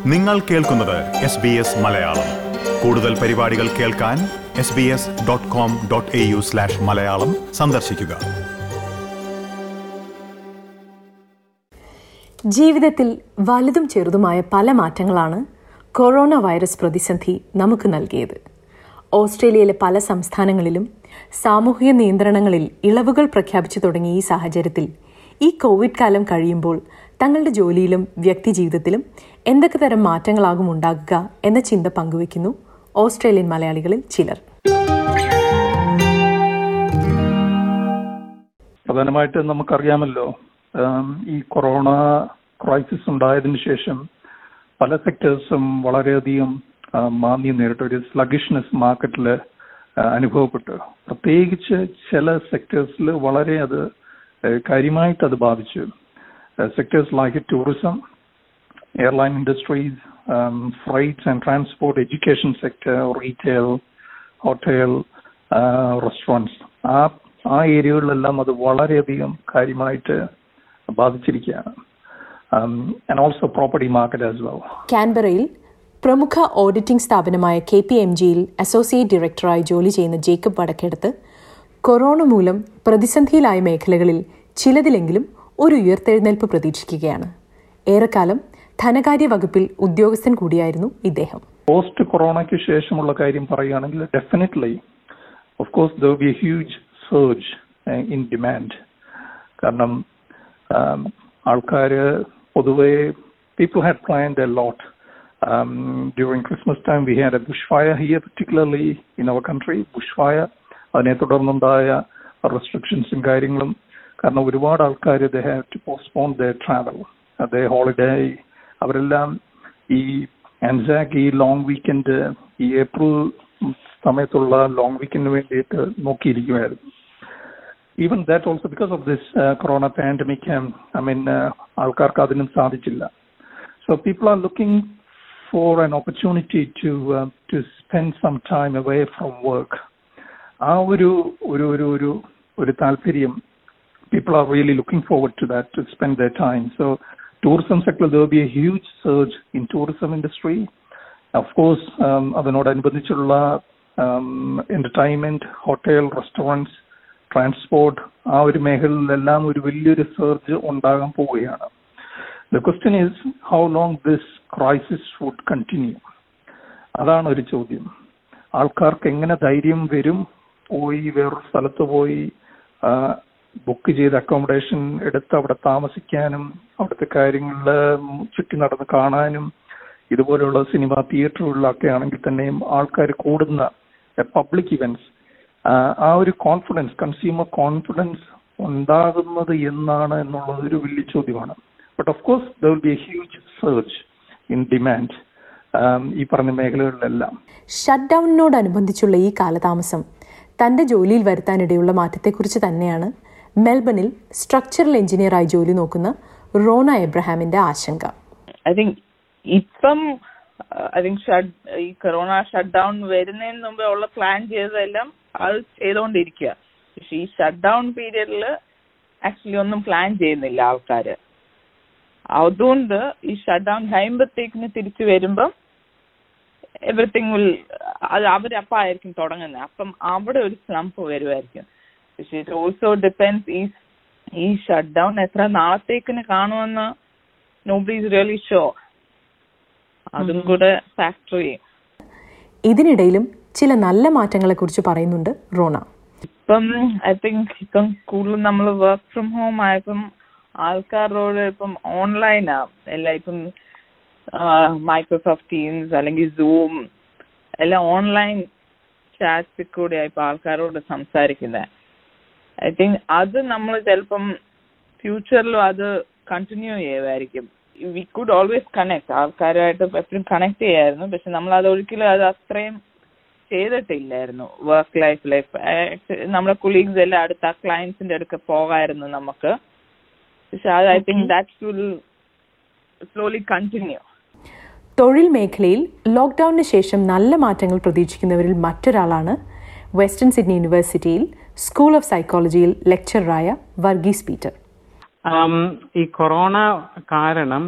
നിങ്ങൾ കേൾക്കുന്നത് S B S Malayalam കൂടുതൽ പരിപാടികൾ കേൾക്കാൻ S B S dot com dot A U slash Malayalam സന്ദർശിക്കുക ജീവിതത്തിൽ വലുതും ചെറുതുമായ പല മാറ്റങ്ങളാണ് കൊറോണ വൈറസ് പ്രതിസന്ധി നമുക്ക് നൽകിയത് ഓസ്ട്രേലിയയിലെ പല സംസ്ഥാനങ്ങളിലും സാമൂഹിക നിയന്ത്രണങ്ങളിൽ ഇളവുകൾ പ്രഖ്യാപിച്ചു തുടങ്ങിയ ഈ സാഹചര്യത്തിൽ ഈ കോവിഡ് കാലം കഴിയുമ്പോൾ തങ്ങളുടെ ജോലിയിലും വ്യക്തിജീവിതത്തിലും എന്തൊക്കെ തരം മാറ്റങ്ങളാകും ഉണ്ടാകുക എന്ന ചിന്ത പങ്കുവയ്ക്കുന്നു ഓസ്ട്രേലിയൻ മലയാളികളിൽ ചിലർ പ്രധാനമായിട്ട് നമുക്കറിയാമല്ലോ ആം, ഈ കൊറോണ ക്രൈസിസ് ഉണ്ടായതിനു ശേഷം പല സെക്ടേഴ്സും വളരെയധികം ആ, മാന്ദ്യം നേരിട്ടു ഒരു സ്ലഗിഷ്നെസ് മാർക്കറ്റിൽ അനുഭവപ്പെട്ടു പ്രത്യേകിച്ച് ചില സെക്ടേഴ്സിൽ വളരെ അത് ആ, കാര്യമായിട്ട് അത് ബാധിച്ചു sectors like tourism airline industries freights and transport education sector retail hotel restaurants ആ ആ ഏരിയകളിലെല്ലാം അത് വളരെയധികം കാര്യമായിട്ട് ബാധിച്ചിരിക്കുകയാണ് and also property market as well കാൻബറയിൽ പ്രമുഖ ഓഡിറ്റിംഗ് സ്ഥാപനമായ കെ പി എം ജിയിൽ അസോസിയേറ്റ് ഡയറക്ടറായി ജോലി ചെയ്യുന്ന ജേക്കബ് വടക്കെടുത്ത് കൊറോണ മൂലം പ്രതിസന്ധിയിലായ മേഖലകളിൽ ചിലതിലെങ്കിലും ഒരു ഉയർത്തെഴുന്നേൽപ്പ് പ്രതീക്ഷിക്കുകയാണ് ഏറെക്കാലം ധനകാര്യ വകുപ്പിൽ ഉദ്യോഗസ്ഥൻ കൂടിയായിരുന്നു ഇദ്ദേഹം പോസ്റ്റ് കൊറോണയ്ക്ക് ശേഷമുള്ള കാര്യം പറയുകയാണെങ്കിൽ definitely of course there be a huge surge in demand കാരണം ആൾക്കാർ പൊതുവെ people had planned a lot during Christmas time we had a bush fire here particularly in our country bush fire അതിനെ തുടർന്നുണ്ടായ റെസ്ട്രിക്ഷൻസും കാര്യങ്ങളും കാരണം ഒരുപാട് ആൾക്കാർ they have to postpone the travel അതേ ഹോളിഡേ അവരെല്ലാം ഈ ആൻസാക്ക് ഈ ലോങ് വീക്കെൻഡ് ഈ ഏപ്രിൽ സമയത്തുള്ള ലോങ് വീക്കെൻഡിന് വേണ്ടിയിട്ട് നോക്കിയിരിക്കുമായിരുന്നു even that also because of this corona pandemic I mean ആൾക്കാർക്ക് അതിനും സാധിച്ചില്ല so people are looking for an opportunity to to spend some time away from work ആ ഒരു ഒരു ഒരു ഒരു ഒരു താല്പര്യം people are really looking forward to that to spend their time. So tourism sector there will be a huge surge in tourism industry. Of course, um, അതിനോടനുബന്ധിച്ചുള്ള entertainment hotel restaurants transport ആ ഒരു മേഖലയിലെല്ലാം ഒരു വലിയൊരു സർജ് ഉണ്ടാകാൻ പോവുകയാണ് the question is how long this crisis would continue അതാണ് ഒരു ചോദ്യം ആൾക്കാർക്ക് എങ്ങനെ ധൈര്യം വരും പോയി വേറൊരു സ്ഥലത്ത് പോയി ബുക്ക് ചെയ്ത് അക്കോമഡേഷൻ എടുത്ത് അവിടെ താമസിക്കാനും അവിടുത്തെ കാര്യങ്ങളിൽ ചുറ്റി നടന്ന് കാണാനും ഇതുപോലെയുള്ള സിനിമ തിയേറ്ററുകളിലൊക്കെ ആണെങ്കിൽ തന്നെയും ആൾക്കാർ കൂടുന്ന പബ്ലിക് ഇവന്റ്സ് ആ ഒരു കോൺഫിഡൻസ് കൺസ്യൂമർ കോൺഫിഡൻസ് ഉണ്ടാകുന്നത് എന്നാണ് എന്നുള്ളത് ഒരു വലിയ ചോദ്യമാണ് but of course there will be a huge search in demand ഈ പറഞ്ഞ മേഖലകളിലെല്ലാം ഷട്ട് ഡൗണിനോടനുബന്ധിച്ചുള്ള ഈ കാലതാമസം തന്റെ ജോലിയിൽ വരുത്താനിടയുള്ള മാറ്റത്തെക്കുറിച്ച് തന്നെയാണ് മെൽബണിൽ സ്ട്രക്ചറൽ എഞ്ചിനീയറായി ജോലി നോക്കുന്ന റോണ എബ്രഹാമിന്റെ ആശങ്ക ഐ തിങ്ക് ഇപ്പം ഐ തിങ്ക് ഷട്ട് ഈ കൊറോണ ഷട്ട് ഡൗൺ വരുന്നതിന് മുമ്പേ ഉള്ള പ്ലാൻ ചെയ്തതെല്ലാം അത് ചെയ്തുകൊണ്ടിരിക്കുക പക്ഷെ ഈ ഷട്ട് ഡൗൺ പീരിയഡിൽ ആക്ച്വലി ഒന്നും പ്ലാൻ ചെയ്യുന്നില്ല ആൾക്കാര് അതുകൊണ്ട് ഈ ഷട്ട് ഡൗൺ കഴിയുമ്പോഴത്തേക്കിന് തിരിച്ചു വരുമ്പം എവറിത്തിങ് വിൽ അത് അവരപ്പം ആയിരിക്കും തുടങ്ങുന്നത് അപ്പം അവിടെ ഒരു സ്ലംപ് വരുമായിരിക്കും പക്ഷെ ഇറ്റ് ഓൾസോ ഡിപ്പെൻസ് ഈ ഈ ഷട്ട് ഡൗൺ എത്ര നാളത്തേക്കിന് കാണുമെന്ന് നോബഡി ഈസ് റിയലി ഷോ അതും കൂടെ ഫാക്ടർ ചെയ്യും ഇതിനിടയിലും ചില നല്ല മാറ്റങ്ങളെക്കുറിച്ച് പറയുന്നുണ്ട് റോണ ഇപ്പം ഐ തിങ്ക് ഇപ്പം കൂടുതൽ നമ്മൾ വർക്ക് ഫ്രം ഹോം ആയപ്പം ആൾക്കാരോട് ഇപ്പം ഓൺലൈനാ എല്ലാം ഇപ്പം മൈക്രോസോഫ്റ്റ് ടീംസ് അല്ലെങ്കിൽ സൂം എല്ലാം ഓൺലൈൻ ചാറ്റ്സിൽ കൂടെയാണ് ഇപ്പൊ ആൾക്കാരോട് സംസാരിക്കുന്നത് ഐ തിങ്ക് അത് നമ്മൾ ചിലപ്പം ഫ്യൂച്ചറിലും അത് കണ്ടിന്യൂ ചെയ്യുമായിരിക്കും വി കുഡ് ഓൾവേസ് കണക്ട് ആൾക്കാരുമായിട്ട് എപ്പോഴും കണക്ട് ചെയ്യായിരുന്നു പക്ഷെ നമ്മൾ അത് ഒരിക്കലും അത് അത്രയും ചെയ്തിട്ടില്ലായിരുന്നു വർക്ക് ലൈഫ് ലൈഫ് നമ്മുടെ കൊളീഗ്സ് എല്ലാം അടുത്ത ക്ലയൻസിന്റെ അടുക്ക പോകായിരുന്നു നമുക്ക് പക്ഷെ അത് I think that will slowly continue തൊഴിൽ മേഖലയിൽ ലോക്ക്ഡൌണിന് ശേഷം നല്ല മാറ്റങ്ങൾ പ്രതീക്ഷിക്കുന്നവരിൽ മറ്റൊരാളാണ് വെസ്റ്റേൺ സിഡ്നി യൂണിവേഴ്സിറ്റിയിൽ സ്കൂൾ ഓഫ് സൈക്കോളജിയിൽ ലെക്ചററായ വർഗീസ് പീറ്റർ ഈ കൊറോണ കാരണം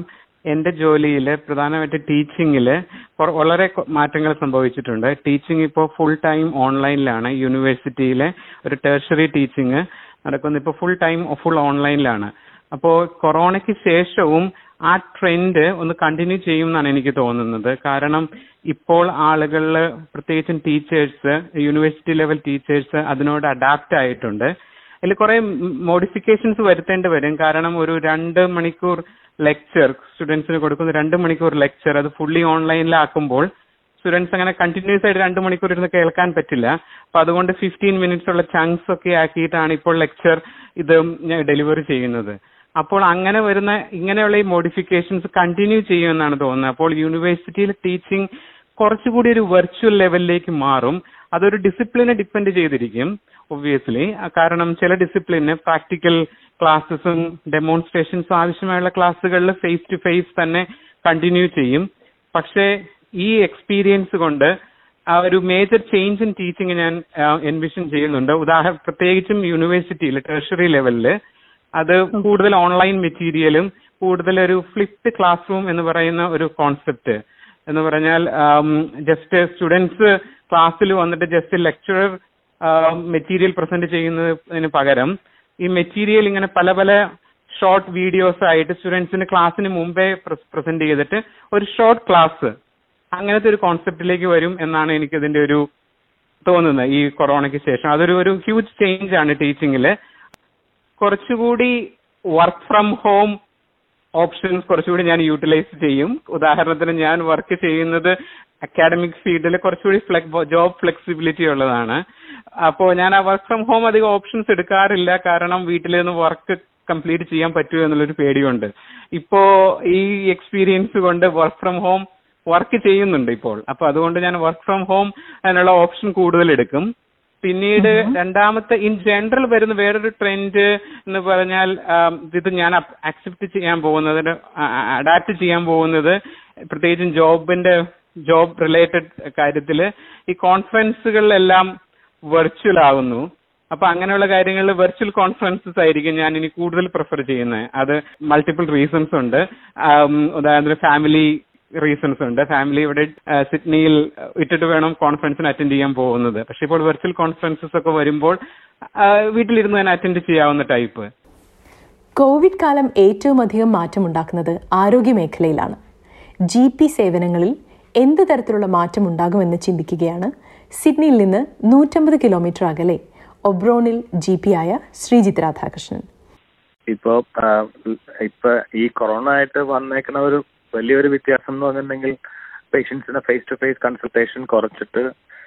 എന്റെ ജോലിയിൽ പ്രധാനമായിട്ട് ടീച്ചിങ്ങിൽ വളരെ കൊ- മാറ്റങ്ങൾ സംഭവിച്ചിട്ടുണ്ട് ടീച്ചിങ് ഇപ്പോൾ ഫുൾ ടൈം ഓൺലൈനിലാണ് യൂണിവേഴ്സിറ്റിയിലെ ഒരു ടേർഷറി ടീച്ചിങ് നടക്കുന്നത് ഇപ്പോൾ ഫുൾ ടൈം ഫുൾ ഓൺലൈനിലാണ് അപ്പോൾ കൊറോണയ്ക്ക് ശേഷവും ആ ട്രെൻഡ് ഒന്ന് കണ്ടിന്യൂ ചെയ്യും എന്നാണ് എനിക്ക് തോന്നുന്നത് കാരണം ഇപ്പോൾ ആളുകളിൽ പ്രത്യേകിച്ചും ടീച്ചേഴ്സ് യൂണിവേഴ്സിറ്റി ലെവൽ ടീച്ചേഴ്സ് അതിനോട് അഡാപ്റ്റ് ആയിട്ടുണ്ട് അതിൽ കുറെ മോഡിഫിക്കേഷൻസ് വരുത്തേണ്ടി വരും കാരണം ഒരു രണ്ട് മണിക്കൂർ ലെക്ചർ സ്റ്റുഡൻസിന് കൊടുക്കുന്ന രണ്ട് മണിക്കൂർ ലെക്ചർ അത് ഫുള്ളി ഓൺലൈനിലാക്കുമ്പോൾ സ്റ്റുഡൻസ് അങ്ങനെ കണ്ടിന്യൂസ് ആയിട്ട് രണ്ട് മണിക്കൂർ ഇരുന്ന് കേൾക്കാൻ പറ്റില്ല അപ്പൊ അതുകൊണ്ട് ഫിഫ്റ്റീൻ മിനിറ്റ്സ് ഉള്ള ചങ്ക്സ് ഒക്കെ ആക്കിയിട്ടാണ് ഇപ്പോൾ ലെക്ചർ ഇത് ഡെലിവറി ചെയ്യുന്നത് അപ്പോൾ അങ്ങനെ വരുന്ന ഇങ്ങനെയുള്ള ഈ മോഡിഫിക്കേഷൻസ് കണ്ടിന്യൂ ചെയ്യുമെന്നാണ് തോന്നുന്നത് അപ്പോൾ യൂണിവേഴ്സിറ്റിയിൽ ടീച്ചിങ് കുറച്ചുകൂടി ഒരു വെർച്വൽ ലെവലിലേക്ക് മാറും അതൊരു ഡിസിപ്ലിനെ ഡിപ്പെൻഡ് ചെയ്തിരിക്കും ഒബ്വിയസ്ലി കാരണം ചില ഡിസിപ്ലിന് പ്രാക്ടിക്കൽ ക്ലാസ്സസും ഡെമോൺസ്ട്രേഷൻസും ആവശ്യമായുള്ള ക്ലാസ്സുകളിൽ ഫേസ് ടു ഫേസ് തന്നെ കണ്ടിന്യൂ ചെയ്യും പക്ഷേ ഈ എക്സ്പീരിയൻസ് കൊണ്ട് ആ ഒരു മേജർ ചേഞ്ച് ഇൻ ടീച്ചിങ് ഞാൻ എൻവിഷൻ ചെയ്യുന്നുണ്ട് ഉദാഹരണം പ്രത്യേകിച്ചും യൂണിവേഴ്സിറ്റിയിൽ ടെർഷറി ലെവലിൽ അത് കൂടുതൽ ഓൺലൈൻ മെറ്റീരിയലും കൂടുതൽ ഒരു ഫ്ലിപ്ഡ് ക്ലാസ് റൂം എന്ന് പറയുന്ന ഒരു കോൺസെപ്റ്റ് എന്ന് പറഞ്ഞാൽ ജസ്റ്റ് സ്റ്റുഡൻസ് ക്ലാസ്സിൽ വന്നിട്ട് ജസ്റ്റ് ലെക്ചറർ മെറ്റീരിയൽ പ്രസന്റ് ചെയ്യുന്നതിന് പകരം ഈ മെറ്റീരിയൽ ഇങ്ങനെ പല പല ഷോർട്ട് വീഡിയോസ് ആയിട്ട് സ്റ്റുഡൻസിന് ക്ലാസ്സിന് മുമ്പേ പ്രസന്റ് ചെയ്തിട്ട് ഒരു ഷോർട്ട് ക്ലാസ് അങ്ങനത്തെ ഒരു കോൺസെപ്റ്റിലേക്ക് വരും എന്നാണ് എനിക്ക് ഇതിന്റെ ഒരു തോന്നുന്നത് ഈ കൊറോണയ്ക്ക് ശേഷം അതൊരു ഒരു ഹ്യൂജ് ചേഞ്ച് ആണ് ടീച്ചിങ്ങിൽ കുറച്ചുകൂടി വർക്ക് ഫ്രം ഹോം ഓപ്ഷൻസ് കുറച്ചുകൂടി ഞാൻ യൂട്ടിലൈസ് ചെയ്യും ഉദാഹരണത്തിന് ഞാൻ വർക്ക് ചെയ്യുന്നത് അക്കാഡമിക് ഫീൽഡിൽ കുറച്ചുകൂടി ജോബ് ഫ്ലെക്സിബിലിറ്റി ഉള്ളതാണ് അപ്പോൾ ഞാൻ ആ വർക്ക് ഫ്രം ഹോം അധികം ഓപ്ഷൻസ് എടുക്കാറില്ല കാരണം വീട്ടിൽ നിന്ന് വർക്ക് കംപ്ലീറ്റ് ചെയ്യാൻ പറ്റുമോ എന്നുള്ളൊരു പേടിയുണ്ട് ഇപ്പോ ഈ എക്സ്പീരിയൻസ് കൊണ്ട് വർക്ക് ഫ്രം ഹോം വർക്ക് ചെയ്യുന്നുണ്ട് ഇപ്പോൾ അപ്പൊ അതുകൊണ്ട് ഞാൻ വർക്ക് ഫ്രം ഹോം അതിനുള്ള ഓപ്ഷൻ കൂടുതൽ എടുക്കും പിന്നീട് രണ്ടാമത്തെ ഇൻ ജനറൽ വരുന്ന വേറൊരു ട്രെൻഡ് എന്ന് പറഞ്ഞാൽ ആം, ഇത് ഞാൻ അക്സെപ്റ്റ് ചെയ്യാൻ പോകുന്നത് അഡാപ്റ്റ് ചെയ്യാൻ പോകുന്നത് പ്രത്യേകിച്ചും ജോബിന്റെ ജോബ് റിലേറ്റഡ് കാര്യത്തില് ഈ കോൺഫറൻസുകളിലെല്ലാം വെർച്വൽ ആകുന്നു അപ്പൊ അങ്ങനെയുള്ള കാര്യങ്ങളിൽ വെർച്വൽ കോൺഫറൻസസ് ആയിരിക്കും ഞാൻ ഇനി കൂടുതൽ പ്രിഫർ ചെയ്യുന്നത് അത് മൾട്ടിപ്പിൾ റീസൺസ് ഉണ്ട് ആം, ഉദാഹരണത്തിന് ഫാമിലി റീസൺസ് ഉണ്ട് ഫാമിലി ഇവിടെ ആ, സിഡ്നിയിൽ ഇട്ടിട്ട് വേണം കോൺഫറൻസിന് അറ്റൻഡ് ചെയ്യാൻ പോകുന്നത് പക്ഷെ ഇപ്പോൾ വെർച്വൽ കോൺഫറൻസസ് ഒക്കെ വരുമ്പോൾ ആ, വീട്ടിലിരുന്ന് തന്നെ അറ്റൻഡ് ചെയ്യാവുന്ന ടൈപ്പ് കോവിഡ് കാലം ഏറ്റവും അധികം മാറ്റമുണ്ടാക്കുന്നത് ആരോഗ്യ മേഖലയിലാണ് ജി പി സേവനങ്ങളിൽ എന്ത് തരത്തിലുള്ള മാറ്റം ഉണ്ടാകുമെന്ന് ചിന്തിക്കുകയാണ് സിഡ്നിയിൽ നിന്ന് നൂറ്റമ്പത് കിലോമീറ്റർ അകലെ ഒബ്രോണിൽ ജി പി ആയ ശ്രീജിത്ത് രാധാകൃഷ്ണൻ ഇപ്പോ ആ, ഇപ്പൊ ഈ കൊറോണ ആയിട്ട് വന്നേക്കുന്ന ഒരു വലിയൊരു വ്യത്യാസം എന്ന് പറഞ്ഞിട്ടുണ്ടെങ്കിൽ പേഷ്യൻസിന് ഫേസ് ടു ഫേസ് കൺസൾട്ടേഷൻ കുറച്ചിട്ട്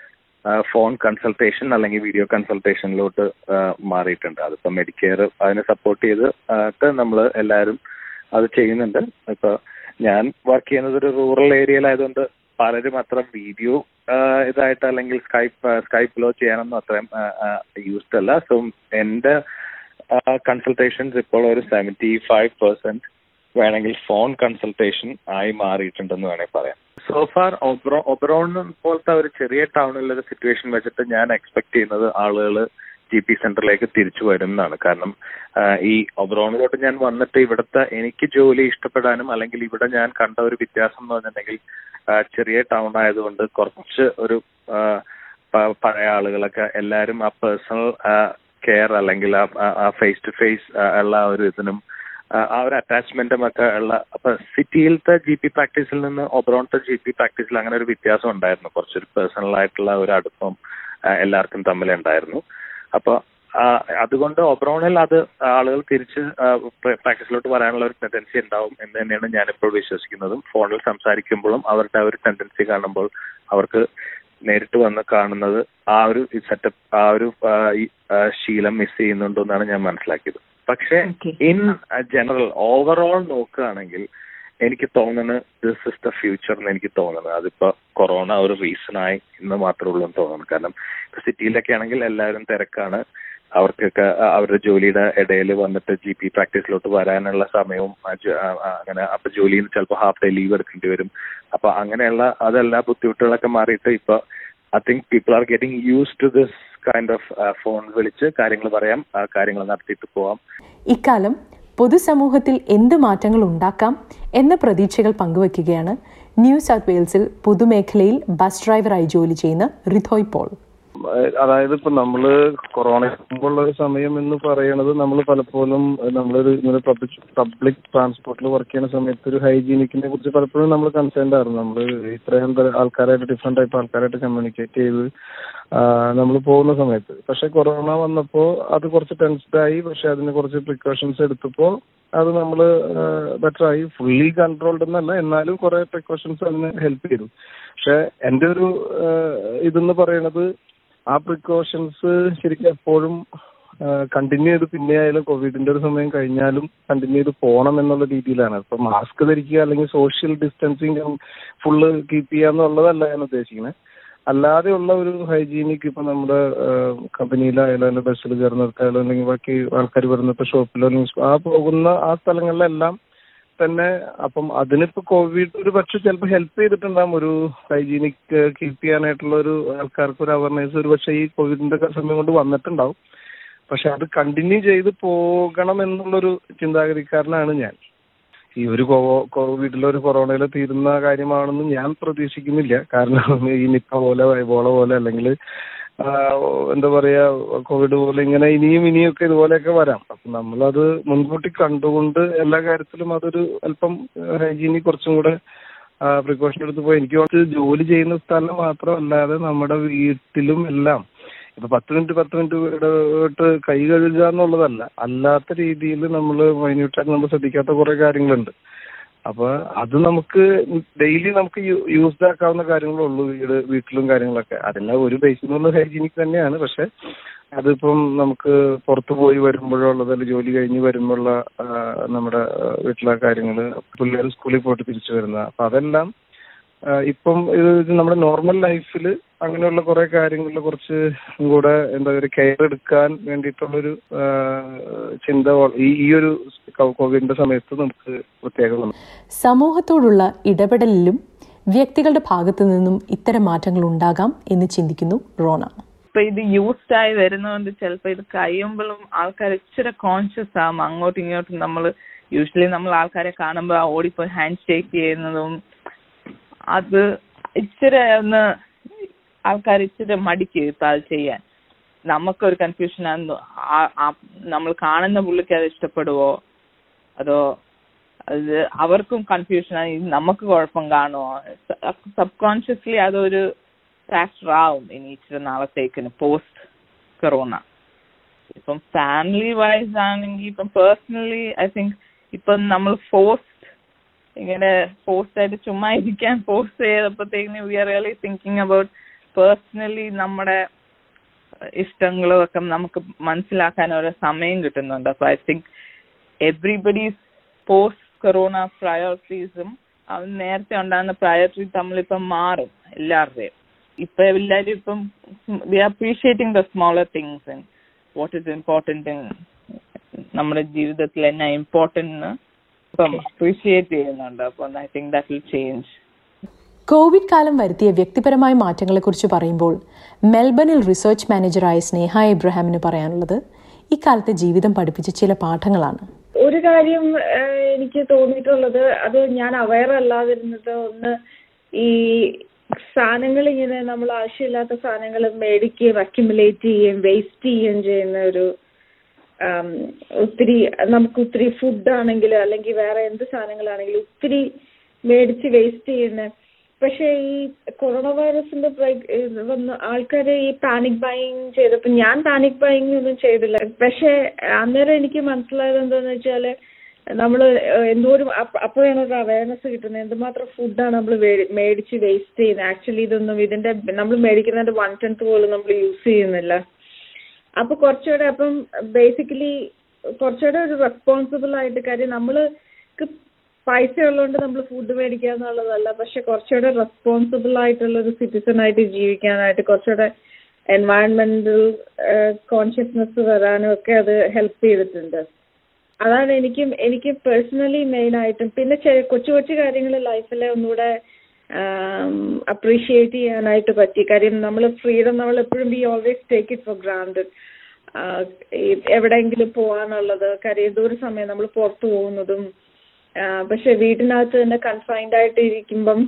ഫോൺ കൺസൾട്ടേഷൻ അല്ലെങ്കിൽ വീഡിയോ കൺസൾട്ടേഷനിലോട്ട് മാറിയിട്ടുണ്ട് അതിപ്പോ മെഡിക്കെയർ അതിനെ സപ്പോർട്ട് ചെയ്ത് ഒക്കെ നമ്മൾ എല്ലാവരും അത് ചെയ്യുന്നുണ്ട് ഇപ്പൊ ഞാൻ വർക്ക് ചെയ്യുന്നത് ഒരു റൂറൽ ഏരിയയിലായതുകൊണ്ട് പലരും അത്ര വീഡിയോ ഇതായിട്ട് അല്ലെങ്കിൽ സ്കൈപ്പ് സ്കൈപ്പിലോ ചെയ്യാനൊന്നും അത്രയും യൂസ്ഡ് അല്ല സോ എന്റെ കൺസൾട്ടേഷൻസ് ഇപ്പോൾ ഒരു സെവൻറ്റി ഫൈവ് പെർസെന്റ് വേണമെങ്കിൽ ഫോൺ കൺസൾട്ടേഷൻ ആയി മാറിയിട്ടുണ്ടെന്ന് വേണമെങ്കിൽ പറയാം സോ ഫാർ ഒബ്രോ ഒബ്രോൺ പോലത്തെ ഒരു ചെറിയ ടൗണിലെ ഒരു സിറ്റുവേഷൻ വെച്ചിട്ട് ഞാൻ എക്സ്പെക്ട് ചെയ്യുന്നത് ആളുകൾ ജി പി സെന്ററിലേക്ക് തിരിച്ചു വരും എന്നാണ് കാരണം ആ, ഈ ഒബ്രോണിലോട്ട് ഞാൻ വന്നിട്ട് ഇവിടുത്തെ എനിക്ക് ജോലി ഇഷ്ടപ്പെടാനും അല്ലെങ്കിൽ ഇവിടെ ഞാൻ കണ്ട ഒരു വ്യത്യാസം എന്ന് പറഞ്ഞിട്ടുണ്ടെങ്കിൽ ആ, ചെറിയ ടൗൺ ആയതുകൊണ്ട് കുറച്ച് ഒരു ആ, പ- പഴയ ആളുകളൊക്കെ എല്ലാവരും ആ പേഴ്സണൽ കെയർ അല്ലെങ്കിൽ ആ ഫേസ് ടു ഫേസ് ഉള്ള ആ ഒരു ഇതിനും ആ, ആ ഒരു അറ്റാച്ച്മെന്റും ഒക്കെ ഉള്ള അപ്പൊ സിറ്റിയിലത്തെ ജി പി പ്രാക്ടീസിൽ നിന്ന് ഒബ്രോണത്തെ ജി പി പ്രാക്ടീസിൽ അങ്ങനെ ഒരു വ്യത്യാസം ഉണ്ടായിരുന്നു കുറച്ചൊരു പേഴ്സണൽ ആയിട്ടുള്ള ഒരു അടുപ്പം ആ, എല്ലാവർക്കും തമ്മിൽ ഉണ്ടായിരുന്നു അപ്പൊ ആ, അതുകൊണ്ട് ഒബ്രോണിൽ അത് ആളുകൾ തിരിച്ച് പ്രാക്ടീസിലോട്ട് വരാനുള്ള ഒരു ടെൻഡൻസി ഉണ്ടാവും എന്ന് തന്നെയാണ് ഞാനിപ്പോൾ വിശ്വസിക്കുന്നതും ഫോണിൽ സംസാരിക്കുമ്പോഴും അവരുടെ ആ ഒരു ടെൻഡൻസി കാണുമ്പോൾ അവർക്ക് നേരിട്ട് വന്ന് കാണുന്നത് ആ ഒരു സെറ്റപ്പ് ആ ഒരു ആ, ഈ, ആ, ശീലം മിസ് ചെയ്യുന്നുണ്ടോ എന്നാണ് ഞാൻ മനസ്സിലാക്കിയത് പക്ഷേ Okay. ഇൻ ജനറൽ ഓവറോൾ നോക്കുകയാണെങ്കിൽ എനിക്ക് തോന്നുന്നത് ദിസ് ഇസ് ദ ഫ്യൂച്ചർ എന്ന് എനിക്ക് തോന്നുന്നത് അതിപ്പോ കൊറോണ ഒരു റീസൺ ആയി എന്ന് മാത്രമേ ഉള്ളൂ എന്ന് തോന്നുന്നു കാരണം ഇപ്പൊ സിറ്റിയിലൊക്കെ ആണെങ്കിൽ എല്ലാവരും തിരക്കാണ് അവർക്കൊക്കെ അ- അവരുടെ ജോലിയുടെ ഇടയിൽ വന്നിട്ട് ജി പി പ്രാക്ടീസിലോട്ട് വരാനുള്ള സമയവും ആ ജോ- ആ- ആ അങ്ങനെ അപ്പൊ ജോലിയിൽ നിന്ന് ചിലപ്പോൾ ഹാഫ് ഡേ ലീവ് എടുക്കേണ്ടി വരും അപ്പൊ അങ്ങനെയുള്ള അതെല്ലാ ബുദ്ധിമുട്ടുകളൊക്കെ മാറിയിട്ട് ഇപ്പൊ I think people are getting use to this kind of phone വിളിച്ച് കാര്യങ്ങൾ പറയാം ആ കാര്യങ്ങൾ നടത്തിയിട്ട് പോവാം ഇക്കാലം പൊതുസമൂഹത്തിൽ എന്ത് മാറ്റങ്ങൾ ഉണ്ടാക്കാം എന്ന പ്രതീക്ഷകൾ പങ്കുവയ്ക്കുകയാണ് ന്യൂ സൗത്ത് വെയിൽസിൽ പൊതുമേഖലയിൽ ബസ് ഡ്രൈവറായി ജോലി ചെയ്യുന്ന റിഥോയ് പോൾ അതായത് ഇപ്പൊ നമ്മള് കൊറോണ മുമ്പുള്ള ഒരു സമയം എന്ന് പറയുന്നത് നമ്മൾ പലപ്പോഴും നമ്മളൊരു ഇങ്ങനെ പബ്ലിക് പബ്ലിക് ട്രാൻസ്പോർട്ടിൽ വർക്ക് ചെയ്യുന്ന സമയത്ത് ഒരു ഹൈജീനിക്കിനെ കുറിച്ച് പലപ്പോഴും നമ്മൾ കൺസേൺഡ് ആയിരുന്നു നമ്മൾ ഇത്രയും പേര് ആൾക്കാരായിട്ട് ഡിഫറെന്റ് ടൈപ്പ് ആൾക്കാരായിട്ട് കമ്മ്യൂണിക്കേറ്റ് ചെയ്ത് നമ്മൾ പോകുന്ന സമയത്ത് പക്ഷെ കൊറോണ വന്നപ്പോ അത് കുറച്ച് ടെൻസ്ഡ് ആയി പക്ഷെ അതിന് കുറച്ച് പ്രിക്കോഷൻസ് എടുത്തപ്പോ അത് നമ്മൾ ബെറ്റർ ആയി ഫുള്ളി കൺട്രോൾഡ് എന്നല്ല എന്നാലും കുറെ പ്രിക്കോഷൻസ് അതിന് ഹെൽപ്പ് ചെയ്തു പക്ഷെ എന്റെ ഒരു ഇതെന്ന് പറയണത് ആ പ്രിക്കോഷൻസ് ശരിക്കും എപ്പോഴും കണ്ടിന്യൂ ചെയ്ത് പിന്നെ ആയാലും കോവിഡിന്റെ ഒരു സമയം കഴിഞ്ഞാലും കണ്ടിന്യൂ ചെയ്ത് പോകണം എന്നുള്ള രീതിയിലാണ് ഇപ്പൊ മാസ്ക് ധരിക്കുക അല്ലെങ്കിൽ സോഷ്യൽ ഡിസ്റ്റൻസിങ് ഫുള്ള് കീപ്പ് ചെയ്യുക എന്നുള്ളതല്ല ഞാൻ ഉദ്ദേശിക്കുന്നത് അല്ലാതെയുള്ള ഒരു ഹൈജീനിക് ഇപ്പൊ നമ്മുടെ കമ്പനിയിലായാലും അല്ലെങ്കിൽ ബസ്സിൽ കയറുന്നിടത്തായാലും അല്ലെങ്കിൽ ബാക്കി ആൾക്കാർ വരുന്ന ഇപ്പൊ ഷോപ്പിലോ അല്ലെങ്കിൽ ആ പോകുന്ന ആ സ്ഥലങ്ങളിലെല്ലാം തന്നെ അപ്പം അതിനിപ്പോ കോവിഡ് ഒരു പക്ഷെ ചിലപ്പോൾ ഹെൽപ്പ് ചെയ്തിട്ടുണ്ടാകും ഒരു ഹൈജീനിക് കീപ്പ് ചെയ്യാനായിട്ടുള്ള ഒരു ആൾക്കാർക്ക് ഒരു അവയർനെസ് ഒരു പക്ഷേ ഈ കോവിഡിന്റെ സമയം കൊണ്ട് വന്നിട്ടുണ്ടാവും പക്ഷെ അത് കണ്ടിന്യൂ ചെയ്ത് പോകണം എന്നുള്ളൊരു ചിന്താഗതിക്കാരനാണ് ഞാൻ ഈ ഒരു കോവിഡിലോ ഒരു കൊറോണയിലോ തീരുന്ന കാര്യമാണെന്ന് ഞാൻ പ്രതീക്ഷിക്കുന്നില്ല കാരണം ഈ നിപ്പ പോലെ വൈബോള പോലെ അല്ലെങ്കിൽ എന്താ പറയാ കോവിഡ് പോലെ ഇങ്ങനെ ഇനിയും ഇനിയും ഒക്കെ ഇതുപോലെയൊക്കെ വരാം അപ്പൊ നമ്മളത് മുൻകൂട്ടി കണ്ടുകൊണ്ട് എല്ലാ കാര്യത്തിലും അതൊരു അല്പം ഹൈജീനിക് കുറച്ചും കൂടെ പ്രിക്കോഷൻ എടുത്ത് പോയി എനിക്ക് കുറച്ച് ജോലി ചെയ്യുന്ന സ്ഥലം മാത്രമല്ലാതെ നമ്മുടെ വീട്ടിലും എല്ലാം ഇപ്പൊ പത്ത് മിനിറ്റ് പത്ത് മിനിറ്റ് ഇടവിട്ട് കൈ കഴുകുക എന്നുള്ളതല്ല അല്ലാത്ത രീതിയിൽ നമ്മൾ മൈന്യൂട്ടായിട്ട് നമ്മൾ ശ്രദ്ധിക്കാത്ത കുറെ കാര്യങ്ങളുണ്ട് അപ്പൊ അത് നമുക്ക് ഡെയിലി നമുക്ക് യൂസ്ഡ് ആക്കാവുന്ന കാര്യങ്ങളുള്ളൂ വീട് വീട്ടിലും കാര്യങ്ങളൊക്കെ അതിന് ഒരു ബേസിനുള്ള ഹൈജീനിക് തന്നെയാണ് പക്ഷെ അതിപ്പം നമുക്ക് പുറത്തു പോയി വരുമ്പോഴുള്ളത് അല്ലെങ്കിൽ ജോലി കഴിഞ്ഞ് വരുമ്പോഴുള്ള നമ്മുടെ വീട്ടിലെ കാര്യങ്ങൾ പിള്ളേർ സ്കൂളിൽ പോയിട്ട് തിരിച്ചു വരുന്ന അപ്പൊ അതെല്ലാം ഇപ്പം ഇത് നമ്മുടെ നോർമൽ ലൈഫിൽ അങ്ങനെയുള്ള കുറെ കാര്യങ്ങളിൽ കുറച്ച് കൂടെ എന്താ പറയുക കെയർ എടുക്കാൻ വേണ്ടിയിട്ടുള്ളൊരു ചിന്ത ഈ ഈ ഒരു കോവിഡിന്റെ സമയത്ത് നമുക്ക് പ്രത്യേകം സമൂഹത്തോടുള്ള ഇടപെടലിലും വ്യക്തികളുടെ ഭാഗത്തു നിന്നും ഇത്തരം മാറ്റങ്ങൾ ഉണ്ടാകാം എന്ന് ചിന്തിക്കുന്നു റോണ ഇപ്പൊ ഇത് യൂസ്ഡ് ആയി വരുന്നതുകൊണ്ട് ചിലപ്പോ ഇത് കഴിയുമ്പോഴും ആൾക്കാർ ഇച്ചിരി കോൺഷ്യസ് ആവും അങ്ങോട്ടും ഇങ്ങോട്ടും നമ്മൾ യൂഷ്വലി നമ്മൾ ആൾക്കാരെ കാണുമ്പോൾ ഓടിപ്പോയി ഹാൻഡ് ഷേക്ക് ചെയ്യുന്നതും അത് ഇച്ചിരി ഒന്ന് ആൾക്കാർ ഇച്ചിരി മടിക്കും ഇപ്പൊ അത് ചെയ്യാൻ നമുക്കൊരു കൺഫ്യൂഷൻ നമ്മൾ കാണുന്ന പുള്ളിക്ക് അത് ഇഷ്ടപ്പെടുവോ അതോ അത് അവർക്കും കൺഫ്യൂഷൻ ആയി നമുക്ക് കുഴപ്പം കാണുമോ സബ് കോൺഷ്യസ്ലി അതൊരു ഫാക്ടർ ആവും ഇനി ഇച്ചിരി നാളത്തേക്കിന് പോസ്റ്റ് കൊറോണ ഇപ്പം ഫാമിലി വൈസ് ആണെങ്കിൽ ഇപ്പം പേഴ്സണലി ഐ തിങ്ക് ഇപ്പം നമ്മൾ ഫോഴ്സ്ഡ് ഇങ്ങനെ ഫോഴ്സ്ഡ് ആയിട്ട് ചുമ്മാ ഇരിക്കാൻ ഫോഴ്സ് ചെയ്തപ്പോഴത്തേക്കിന് we are really thinking about personally നമ്മുടെ ഇഷ്ടങ്ങളും ഒക്കെ നമുക്ക് മനസ്സിലാക്കാൻ ഒരു സമയം കിട്ടുന്നുണ്ട് അപ്പൊ I think everybody's post corona പ്രയോറിറ്റീസും അവൻ നേരത്തെ ഉണ്ടാകുന്ന പ്രയോറിറ്റി തമ്മിലിപ്പം മാറും എല്ലാവരുടെയും ഇപ്പൊ എല്ലാവരും ഇപ്പം we appreciating the smaller things and what is important നമ്മുടെ ജീവിതത്തിൽ എന്നാ ഇമ്പോർട്ടൻറ്റ് ഇപ്പം അപ്രീഷിയേറ്റ് ചെയ്യുന്നുണ്ട് അപ്പം I think that will change COVID കാലം വരുത്തിയ വ്യക്തിപരമായ മാറ്റങ്ങളെക്കുറിച്ച് പറയുമ്പോൾ മെൽബണിൽ റിസർച്ച് മാനേജറായ സ്നേഹ ഇബ്രാഹിമിന് പറയാനുള്ളത് ഇക്കാലത്തെ ജീവിതം പഠിപ്പിച്ച ചില പാഠങ്ങളാണ് ഒരു കാര്യം എനിക്ക് തോന്നിയിട്ടുള്ളത് അത് ഞാൻ അവയർ അല്ലാതിരുന്നത് ഒന്ന് ഈ സാധനങ്ങൾ ഇങ്ങനെ നമ്മൾ ആവശ്യമില്ലാത്ത സാധനങ്ങൾ മേടിക്കുകയും അക്യുമുലേറ്റ് ചെയ്യുകയും വേസ്റ്റ് ചെയ്യുകയും ചെയ്യുന്ന ഒരു ഒത്തിരി നമുക്ക് ഒത്തിരി ഫുഡ് ആണെങ്കിലും അല്ലെങ്കിൽ വേറെ എന്ത് സാധനങ്ങളാണെങ്കിലും ഒത്തിരി മേടിച്ച് വേസ്റ്റ് ചെയ്യുന്ന പക്ഷെ ഈ കൊറോണ വൈറസിന്റെ വന്ന് ആൾക്കാർ ഈ പാനിക് ബൈങ് ചെയ്തപ്പോൾ ഞാൻ പാനിക് ബൈങ് ഒന്നും ചെയ്തില്ല പക്ഷെ അന്നേരം എനിക്ക് മനസ്സിലായത് എന്താന്ന് വെച്ചാല് നമ്മൾ എന്തോരം അപ്പോഴാണ് ഒരു അവയർനെസ് കിട്ടുന്നത് എന്തുമാത്രം ഫുഡാണ് നമ്മൾ മേടിച്ച് വേസ്റ്റ് ചെയ്യുന്നത് ആക്ച്വലി ഇതൊന്നും ഇതിന്റെ നമ്മൾ മേടിക്കുന്നതിന്റെ വൺ ടെൻത്ത് പോലും നമ്മൾ യൂസ് ചെയ്യുന്നില്ല അപ്പൊ കുറച്ചുകൂടെ അപ്പം ബേസിക്കലി കുറച്ചുകൂടെ ഒരു റെസ്പോൺസിബിൾ ആയിട്ട് കാര്യം നമ്മൾ പൈസ ഉള്ളതുകൊണ്ട് നമ്മൾ ഫുഡ് മേടിക്കുക എന്നുള്ളതല്ല പക്ഷെ കുറച്ചുകൂടെ റെസ്പോൺസിബിൾ ആയിട്ടുള്ള ഒരു സിറ്റിസൺ ആയിട്ട് ജീവിക്കാനായിട്ട് കുറച്ചുകൂടെ എൻവയൺമെന്റൽ കോൺഷ്യസ്നെസ് വരാനും ഒക്കെ അത് ഹെൽപ്പ് ചെയ്തിട്ടുണ്ട് അതാണ് എനിക്കും എനിക്ക് പേഴ്സണലി മെയിൻ ആയിട്ടും പിന്നെ കൊച്ചു കൊച്ചു കാര്യങ്ങൾ ലൈഫിലെ ഒന്നുകൂടെ അപ്രീഷിയേറ്റ് ചെയ്യാനായിട്ട് പറ്റി കാര്യം നമ്മൾ ഫ്രീഡം നമ്മൾ എപ്പോഴും be always take it for granted ആ, ഈ എവിടെയെങ്കിലും പോവാന്നുള്ളത് കാര്യം ഏതൊരു സമയം നമ്മൾ പുറത്തു പോകുന്നതും ആ, പക്ഷെ വീട്ടിനകത്ത് തന്നെ കൺഫൈൻഡ് ആയിട്ട് ഇരിക്കുമ്പം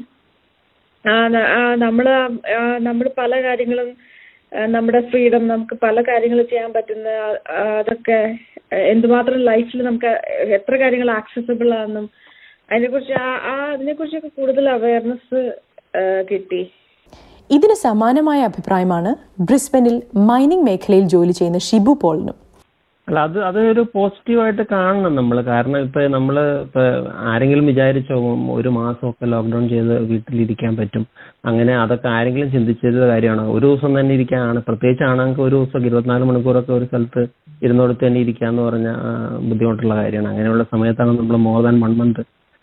ആ, ന- ആ, നമ്മള് ആ, നമ്മള് പല കാര്യങ്ങളും ആ, നമ്മുടെ ഫ്രീഡം നമുക്ക് പല കാര്യങ്ങൾ ചെയ്യാൻ പറ്റുന്ന ആ, അതൊക്കെ എന്തുമാത്രം ലൈഫിൽ നമുക്ക് എത്ര കാര്യങ്ങൾ ആക്സസിബിൾ ആണെന്നും അതിനെക്കുറിച്ച് ആ ആ അതിനെക്കുറിച്ചൊക്കെ കൂടുതൽ അവയർനെസ് കിട്ടി ഇതിന് സമാനമായ അഭിപ്രായമാണ് ബ്രിസ്ബനിൽ മൈനിങ് മേഖലയിൽ ജോലി ചെയ്യുന്ന ഷിബു പോളിനും അല്ല അത് അതൊരു പോസിറ്റീവായിട്ട് കാണണം നമ്മൾ കാരണം ഇപ്പൊ നമ്മൾ ഇപ്പൊ ആരെങ്കിലും വിചാരിച്ചോ ഉം, ഒരു മാസമൊക്കെ ലോക്ക്ഡൌൺ ചെയ്ത് വീട്ടിലിരിക്കാൻ പറ്റും അങ്ങനെ അതൊക്കെ ആരെങ്കിലും ചിന്തിച്ചൊരു കാര്യമാണ് ഒരു ദിവസം തന്നെ ഇരിക്കാനാണ് പ്രത്യേകിച്ച് ആണെങ്കിൽ ഒരു ദിവസം ഇരുപത്തിനാല് മണിക്കൂറൊക്കെ ഒരു സ്ഥലത്ത് ഇരുന്നോടത്ത് തന്നെ ഇരിക്കുക എന്ന് പറഞ്ഞാൽ ബുദ്ധിമുട്ടുള്ള കാര്യമാണ് അങ്ങനെയുള്ള സമയത്താണ് നമ്മൾ മോർ ദാൻ വൺ മന്ത്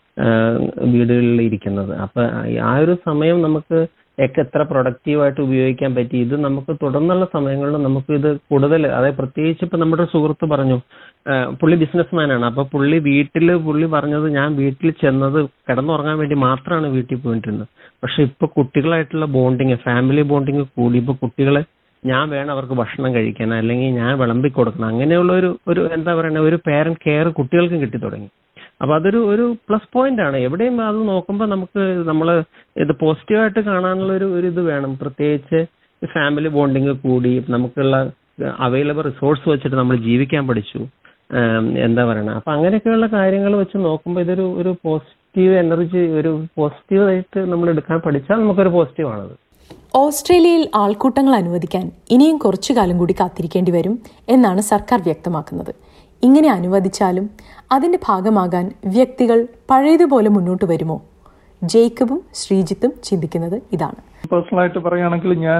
വീടുകളിൽ ഇരിക്കുന്നത് അപ്പൊ ആ ഒരു സമയം നമുക്ക് ഒക്കെ എത്ര പ്രൊഡക്റ്റീവായിട്ട് ഉപയോഗിക്കാൻ പറ്റി ഇത് നമുക്ക് തുടർന്നുള്ള സമയങ്ങളിൽ നമുക്ക് ഇത് കൂടുതൽ അതായത് പ്രത്യേകിച്ച് ഇപ്പൊ നമ്മുടെ ഒരു സുഹൃത്ത് പറഞ്ഞു ആ, പുള്ളി ബിസിനസ്മാൻ ആണ് അപ്പൊ പുള്ളി വീട്ടിൽ പുള്ളി പറഞ്ഞത് ഞാൻ വീട്ടിൽ ചെന്നത് കിടന്നുറങ്ങാൻ വേണ്ടി മാത്രമാണ് വീട്ടിൽ പോയിട്ടിരുന്നത് പക്ഷെ ഇപ്പൊ കുട്ടികളായിട്ടുള്ള ബോണ്ടിങ് ഫാമിലി ബോണ്ടിങ് കൂടി ഇപ്പൊ കുട്ടികളെ ഞാൻ വേണം അവർക്ക് ഭക്ഷണം കഴിക്കാൻ അല്ലെങ്കിൽ ഞാൻ വിളമ്പി കൊടുക്കണം അങ്ങനെയുള്ള ഒരു ഒരു എന്താ പറയുക ഒരു പേരന്റ് കെയർ കുട്ടികൾക്കും കിട്ടി തുടങ്ങി അപ്പൊ അതൊരു ഒരു പ്ലസ് പോയിന്റ് ആണ് എവിടെയും അത് നോക്കുമ്പോൾ നമുക്ക് നമ്മൾ ഇത് പോസിറ്റീവായിട്ട് കാണാനുള്ള ഒരു ഒരു ഇത് വേണം പ്രത്യേകിച്ച് ഫാമിലി ബോണ്ടിങ് കൂടി നമുക്കുള്ള അവൈലബിൾ റിസോഴ്സ് വെച്ചിട്ട് നമ്മൾ ജീവിക്കാൻ പഠിച്ചു ആം, എന്താ പറയണ അപ്പൊ അങ്ങനെയൊക്കെയുള്ള കാര്യങ്ങൾ വെച്ച് നോക്കുമ്പോൾ ഇതൊരു ഒരു പോസിറ്റീവ് എനർജി ഒരു പോസിറ്റീവ് ആയിട്ട് നമ്മൾ എടുക്കാൻ പഠിച്ചാൽ നമുക്കൊരു പോസിറ്റീവ് ആണത് ഓസ്ട്രേലിയയിൽ ആൾക്കൂട്ടങ്ങൾ അനുവദിക്കാൻ ഇനിയും കുറച്ചു കാലം കൂടി കാത്തിരിക്കേണ്ടി വരും എന്നാണ് സർക്കാർ വ്യക്തമാക്കുന്നത് ഇങ്ങനെ അനുവദിച്ചാലും അതിന്റെ ഭാഗമാകാൻ വ്യക്തികൾ പഴയതുപോലെ മുന്നോട്ട് വരുമോ ജേക്കബും ശ്രീജിത്തും ചിന്തിക്കുന്നത് ഇതാണ് പേഴ്സണലായിട്ട് പറയുകയാണെങ്കിൽ ഞാൻ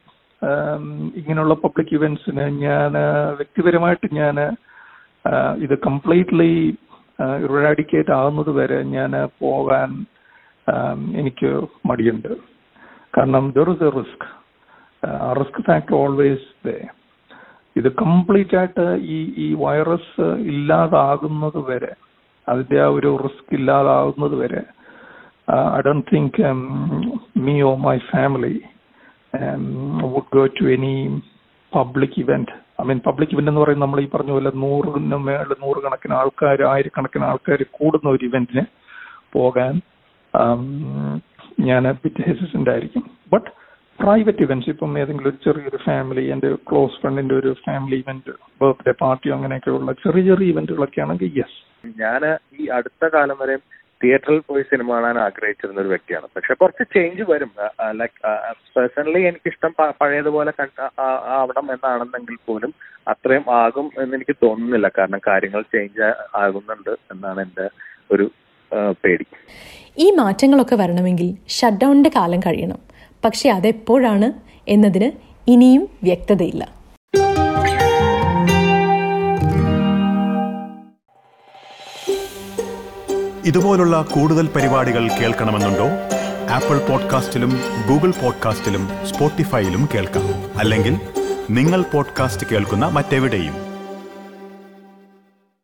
ഇങ്ങനെയുള്ള പബ്ലിക് ഇവന്റ്സിന് ഞാൻ വ്യക്തിപരമായിട്ട് ഞാൻ ഇത് കംപ്ലീറ്റ്ലി ഇറാഡിക്കേറ്റ് ആകുന്നത് വരെ ഞാൻ പോകാൻ ആം, എനിക്ക് മടിയുണ്ട് കാരണം there is a risk risk factor always ദേ ഇത് കംപ്ലീറ്റ് ആയിട്ട് ഈ ഈ വൈറസ് ഇല്ലാതാകുന്നത് വരെ അതിന്റെ ആ ഒരു റിസ്ക് ഇല്ലാതാകുന്നത് വരെ I don't think me or my family would go to any public event I mean public event എന്ന് പറയുന്നത് നമ്മൾ ഈ പറഞ്ഞ പോലെ നൂറിന് മേളിൽ നൂറുകണക്കിന് ആൾക്കാർ ആയിരക്കണക്കിന് ആൾക്കാർ കൂടുന്ന ഒരു ഇവന്റിന് പോകാൻ um, ഞാൻ ബിറ്റ് ഹെസിസ്റ്റന്റ് ആയിരിക്കും ബട്ട് പ്രൈവറ്റ് ഇവന്റ്സ് ഇപ്പം ഏതെങ്കിലും ഒരു ചെറിയൊരു ഫാമിലി എൻ്റെ ക്ലോസ് ഫ്രണ്ടിന്റെ ഒരു ഫാമിലി ഇവന്റ് ബർത്ത്ഡേ പാർട്ടിയോ അങ്ങനെയൊക്കെയുള്ള ചെറിയ ചെറിയ ഇവന്റുകളൊക്കെ ആണെങ്കിൽ യെസ് ഞാൻ ഈ അടുത്ത കാലം വരെ തിയേറ്ററിൽ പോയി സിനിമ കാണാൻ ആഗ്രഹിച്ചിരുന്ന ഒരു വ്യക്തിയാണ് പക്ഷെ കുറച്ച് ചേഞ്ച് വരും ലൈക്ക് പേഴ്സണലി എനിക്കിഷ്ടം പ- പഴയതുപോലെ കണ്ട ആ- ആവണം എന്നാണെന്നെങ്കിൽ പോലും അത്രയും ആകും എന്ന് എനിക്ക് തോന്നുന്നില്ല കാരണം കാര്യങ്ങൾ ചേഞ്ച് ആകുന്നുണ്ട് എന്നാണ് എൻ്റെ ഒരു ആ, പേടി ഈ മാറ്റങ്ങളൊക്കെ വരണമെങ്കിൽ ഷട്ട് ഡൗണിന്റെ കാലം കഴിയണം പക്ഷെ അതെപ്പോഴാണ് എന്നതിന് ഇനിയും വ്യക്തതയില്ല ഇതുപോലുള്ള കൂടുതൽ പരിപാടികൾ കേൾക്കണമെന്നുണ്ടോ ആപ്പിൾ പോഡ്കാസ്റ്റിലും ഗൂഗിൾ പോഡ്കാസ്റ്റിലും സ്പോട്ടിഫൈയിലും കേൾക്കാം അല്ലെങ്കിൽ നിങ്ങൾ പോഡ്കാസ്റ്റ് കേൾക്കുന്ന മറ്റെവിടെയും